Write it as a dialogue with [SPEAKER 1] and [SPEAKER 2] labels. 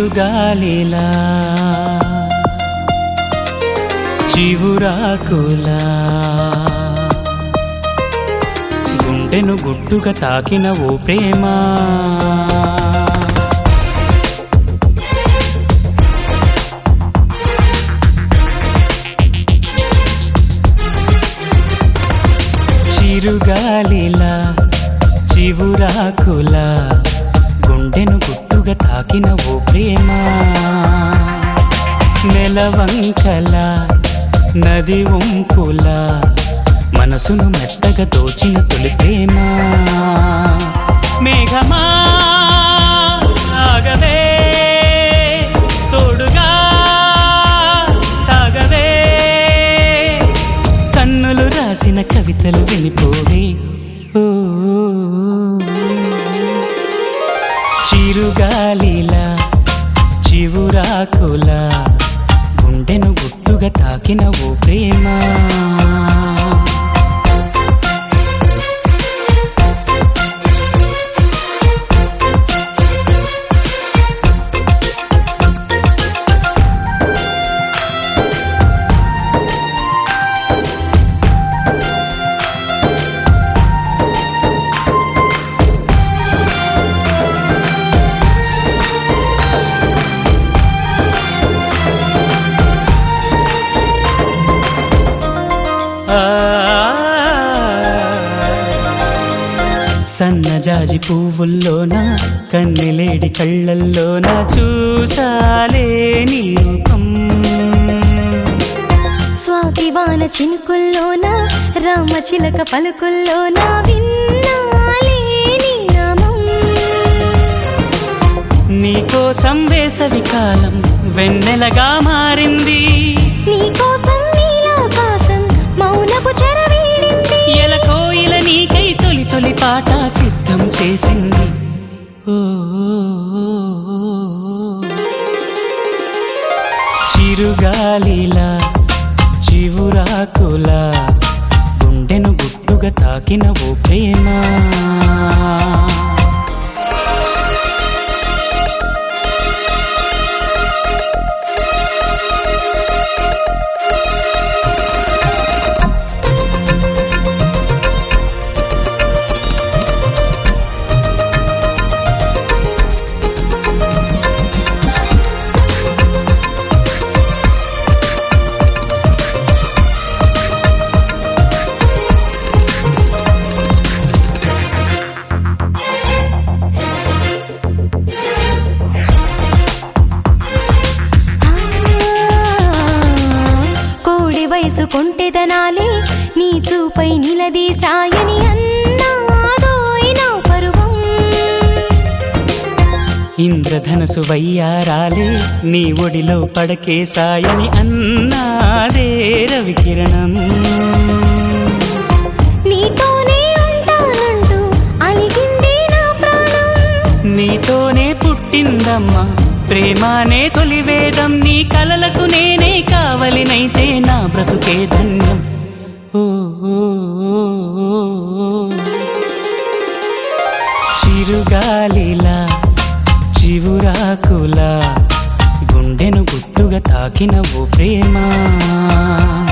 [SPEAKER 1] చిరుగాలిలా చివురాకులా గుండెను గుట్టుగా తాకిన ఓ ప్రేమ చిరుగాలిలా చివురాకులా గుండెను గుట్టుగా తాకిన ఓ ప్రేమ నెలవంకల నది వంపుల మనసును మెత్తగా దోచిన తొలి ప్రేమ మేఘమా ఆగవే తోడుగా సాగవే కన్నులు రాసిన కవితలు వినిపోవే ఓ చిరుగాలిలా చివురాకులా గుండెను గుట్టుగా తాకిన ఓ ప్రేమ ఆ సన్నజాజి పువ్వుల్లోన కన్నెలేడి కళ్ళల్లోన చూసాలే నీ రూపం
[SPEAKER 2] స్వాతివాన చినుకుల్లోన రామ చిలక పలుకుల్లోన విన్నాలే నీ నామం
[SPEAKER 1] నీకోసం వేసవి కాలం వెన్నెలగా మారింది
[SPEAKER 2] నీకోసం నీలాకాశం మౌనపు చెరవీడింది
[SPEAKER 1] ఎల కోయిల నీకై తొలి తొలి పాట సిద్ధం చేసింది ఓ చిరుగాలిలా చివురాకులా గుండెను గుట్టుగా తాకిన ఓ ప్రేమ
[SPEAKER 2] కోడి వయసు కొంటెదనాలే నీ చూపై నిలదీసాయని అన్నాదోయిన పరువం
[SPEAKER 1] ఇంద్రధనసు వయ్యారాలే నీ ఒడిలో పడకేసాయని అన్నాదే రవికిరణం
[SPEAKER 2] నీతోనే ఉంటానంటూ అలిగిందే నా ప్రాణం
[SPEAKER 1] నీతోనే పుట్టిందమ్మా ప్రేమానే తొలివేదం నీ కలలకు నేనే కావలినైతే నా బ్రతుకే ధన్యం ఓ ఓ, ఓ, ఓ. చిరుగాలిలా చివురాకులా గుండెను గుట్టుగా తాకిన ఓ ప్రేమ